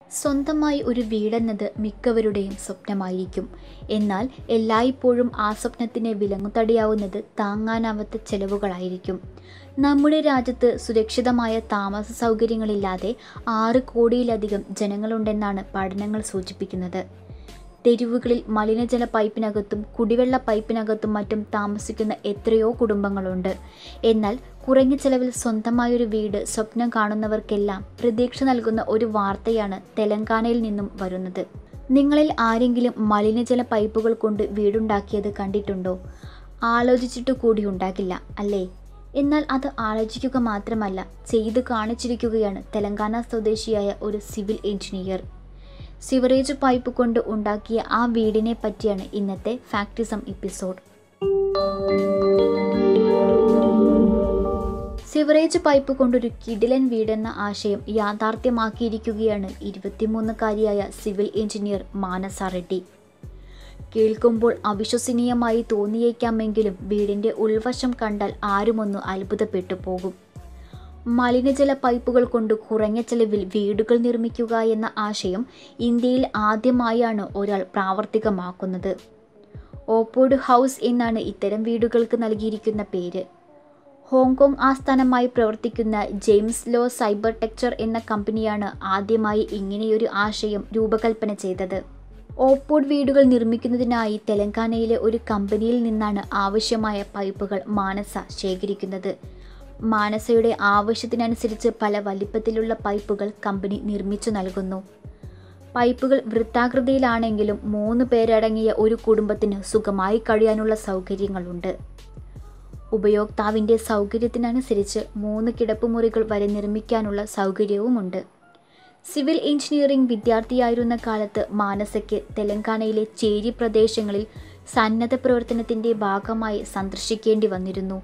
സ്വന്തമായി ഒരു വീടെന്നത് മിക്കവരുടെയും സ്വപ്നമായിരിക്കും എന്നാൽ എല്ലായ്പ്പോഴും ആ സ്വപ്നത്തിന് വിലങ്ങുതടിയാവുന്നത് താങ്ങാനാവാത്ത ചെലവുകളായിരിക്കും നമ്മുടെ രാജ്യത്ത് സുരക്ഷിതമായ താമസ സൗകര്യങ്ങളില്ലാതെ ആറ് കോടിയിലധികം ജനങ്ങളുണ്ടെന്നാണ് പഠനങ്ങൾ സൂചിപ്പിക്കുന്നത് തെരുവുകളിൽ മലിനജല പൈപ്പിനകത്തും കുടിവെള്ള പൈപ്പിനകത്തും മറ്റും താമസിക്കുന്ന എത്രയോ കുടുംബങ്ങളുണ്ട് എന്നാൽ കുറഞ്ഞ ചെലവിൽ സ്വന്തമായൊരു വീട് സ്വപ്നം കാണുന്നവർക്കെല്ലാം പ്രതീക്ഷ നൽകുന്ന ഒരു വാർത്തയാണ് തെലങ്കാനയിൽ നിന്നും വരുന്നത് നിങ്ങളിൽ ആരെങ്കിലും മലിനജല പൈപ്പുകൾ കൊണ്ട് വീടുണ്ടാക്കിയത് കണ്ടിട്ടുണ്ടോ ആലോചിച്ചിട്ട് കൂടി ഉണ്ടാക്കില്ല അല്ലേ എന്നാൽ അത് ആലോചിക്കുക മാത്രമല്ല ചെയ്തു കാണിച്ചിരിക്കുകയാണ് തെലങ്കാന സ്വദേശിയായ ഒരു സിവിൽ എഞ്ചിനീയർ സിവറേജ് പൈപ്പ് കൊണ്ട് ഉണ്ടാക്കിയ ആ വീടിനെ പറ്റിയാണ് ഇന്നത്തെ ഫാക്ടിസം എപ്പിസോഡ് സിവറേജ് പൈപ്പ് കൊണ്ടൊരു കിടിലൻ വീടെന്ന ആശയം യാഥാർത്ഥ്യമാക്കിയിരിക്കുകയാണ് ഇരുപത്തിമൂന്നുകാരിയായ സിവിൽ എഞ്ചിനീയർ മാനസ റെഡ്ഡി കേൾക്കുമ്പോൾ അവിശ്വസനീയമായി തോന്നിയേക്കാമെങ്കിലും വീടിൻ്റെ ഉൾവശം കണ്ടാൽ ആരുമൊന്ന് അത്ഭുതപ്പെട്ടു പോകും മലിനജല പൈപ്പുകൾ കൊണ്ട് കുറഞ്ഞ ചെലവിൽ വീടുകൾ നിർമ്മിക്കുക എന്ന ആശയം ഇന്ത്യയിൽ ആദ്യമായാണ് ഒരാൾ പ്രാവർത്തികമാക്കുന്നത് ഓപ്പോഡ് ഹൗസ് എന്നാണ് ഇത്തരം വീടുകൾക്ക് നൽകിയിരിക്കുന്ന പേര് ഹോങ്കോങ് ആസ്ഥാനമായി പ്രവർത്തിക്കുന്ന ജെയിംസ് ലോ സൈബർ ടെക്ചർ എന്ന കമ്പനിയാണ് ആദ്യമായി ഇങ്ങനെയൊരു ആശയം രൂപകൽപ്പന ചെയ്തത് ഓപ്പോഡ് വീടുകൾ നിർമ്മിക്കുന്നതിനായി തെലങ്കാനയിലെ ഒരു കമ്പനിയിൽ നിന്നാണ് ആവശ്യമായ പൈപ്പുകൾ മാനസ ശേഖരിക്കുന്നത് മാനസയുടെ ആവശ്യത്തിനനുസരിച്ച് പല വലിപ്പത്തിലുള്ള പൈപ്പുകൾ കമ്പനി നിർമ്മിച്ചു നൽകുന്നു പൈപ്പുകൾ വൃത്താകൃതിയിലാണെങ്കിലും മൂന്ന് പേരടങ്ങിയ ഒരു കുടുംബത്തിന് സുഖമായി കഴിയാനുള്ള സൗകര്യങ്ങളുണ്ട് ഉപയോക്താവിൻ്റെ സൗകര്യത്തിനനുസരിച്ച് മൂന്ന് കിടപ്പുമുറികൾ വരെ നിർമ്മിക്കാനുള്ള സൗകര്യവുമുണ്ട് സിവിൽ എഞ്ചിനീയറിംഗ് വിദ്യാർത്ഥിയായിരുന്ന കാലത്ത് മാനസയ്ക്ക് തെലങ്കാനയിലെ ചേരി പ്രദേശങ്ങളിൽ സന്നദ്ധ പ്രവർത്തനത്തിൻ്റെ ഭാഗമായി സന്ദർശിക്കേണ്ടി വന്നിരുന്നു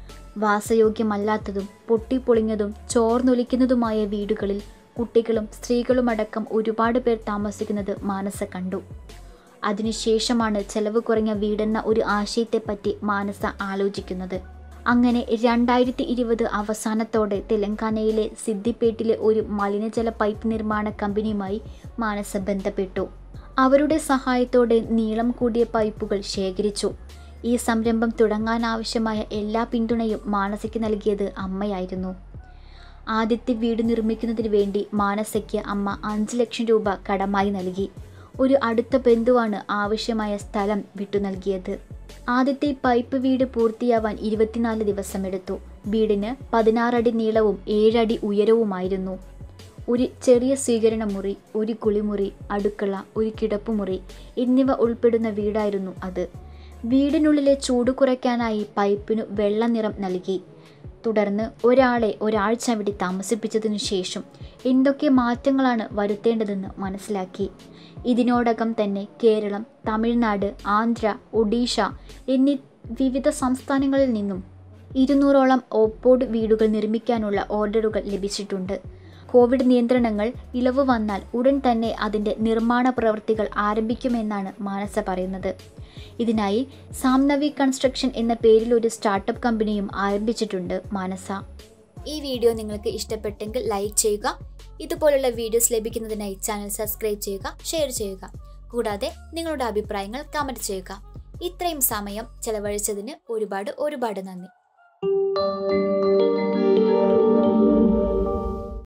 വാസയോഗ്യമല്ലാത്തതും പൊട്ടിപ്പൊളിഞ്ഞതും ചോർന്നൊലിക്കുന്നതുമായ വീടുകളിൽ കുട്ടികളും സ്ത്രീകളുമടക്കം ഒരുപാട് പേർ താമസിക്കുന്നത് മാനസ കണ്ടു അതിനുശേഷമാണ് ചെലവ് കുറഞ്ഞ വീടെന്ന ഒരു ആശയത്തെപ്പറ്റി മാനസ ആലോചിക്കുന്നത് അങ്ങനെ രണ്ടായിരത്തി ഇരുപത് അവസാനത്തോടെ തെലങ്കാനയിലെ സിദ്ദിപ്പേട്ടിലെ ഒരു മലിനജല പൈപ്പ് നിർമ്മാണ കമ്പനിയുമായി മാനസ ബന്ധപ്പെട്ടു അവരുടെ സഹായത്തോടെ നീളം കൂടിയ പൈപ്പുകൾ ശേഖരിച്ചു ഈ സംരംഭം തുടങ്ങാനാവശ്യമായ എല്ലാ പിന്തുണയും മാനസയ്ക്ക് നൽകിയത് അമ്മയായിരുന്നു ആദ്യത്തെ വീട് നിർമ്മിക്കുന്നതിന് വേണ്ടി മാനസയ്ക്ക് അമ്മ അഞ്ച് ലക്ഷം രൂപ കടമായി നൽകി ഒരു അടുത്ത ബന്ധുവാണ് ആവശ്യമായ സ്ഥലം വിട്ടു നൽകിയത് ആദ്യത്തെ പൈപ്പ് വീട് പൂർത്തിയാവാൻ ഇരുപത്തിനാല് ദിവസമെടുത്തു വീടിന് പതിനാറടി നീളവും ഏഴടി ഉയരവുമായിരുന്നു ഒരു ചെറിയ സ്വീകരണ മുറി ഒരു കുളിമുറി അടുക്കള ഒരു കിടപ്പുമുറി എന്നിവ ഉൾപ്പെടുന്ന വീടായിരുന്നു അത് വീടിനുള്ളിലെ ചൂട് കുറയ്ക്കാനായി പൈപ്പിനു വെള്ള നിറം നൽകി തുടർന്ന് ഒരാളെ ഒരാഴ്ച അവിടെ താമസിപ്പിച്ചതിനു ശേഷം എന്തൊക്കെ മാറ്റങ്ങളാണ് വരുത്തേണ്ടതെന്ന് മനസ്സിലാക്കി ഇതിനോടകം തന്നെ കേരളം തമിഴ്നാട് ആന്ധ്ര ഒഡീഷ എന്നീ വിവിധ സംസ്ഥാനങ്ങളിൽ നിന്നും ഇരുന്നൂറോളം ഓപ്പോഡ് വീടുകൾ നിർമ്മിക്കാനുള്ള ഓർഡറുകൾ ലഭിച്ചിട്ടുണ്ട് കോവിഡ് നിയന്ത്രണങ്ങൾ ഇളവ് വന്നാൽ ഉടൻ തന്നെ അതിൻ്റെ നിർമ്മാണ പ്രവൃത്തികൾ ആരംഭിക്കുമെന്നാണ് മാനസ പറയുന്നത് ഇതിനായി സാംനവി കൺസ്ട്രക്ഷൻ എന്ന പേരിൽ ഒരു സ്റ്റാർട്ടപ്പ് കമ്പനിയും ആരംഭിച്ചിട്ടുണ്ട് മാനസ ഈ വീഡിയോ നിങ്ങൾക്ക് ഇഷ്ടപ്പെട്ടെങ്കിൽ ലൈക്ക് ചെയ്യുക ഇതുപോലുള്ള വീഡിയോസ് ലഭിക്കുന്നതിനായി ചാനൽ സബ്സ്ക്രൈബ് ചെയ്യുക ഷെയർ ചെയ്യുക കൂടാതെ നിങ്ങളുടെ അഭിപ്രായങ്ങൾ കമൻറ്റ് ചെയ്യുക ഇത്രയും സമയം ചെലവഴിച്ചതിന് ഒരുപാട് ഒരുപാട് നന്ദി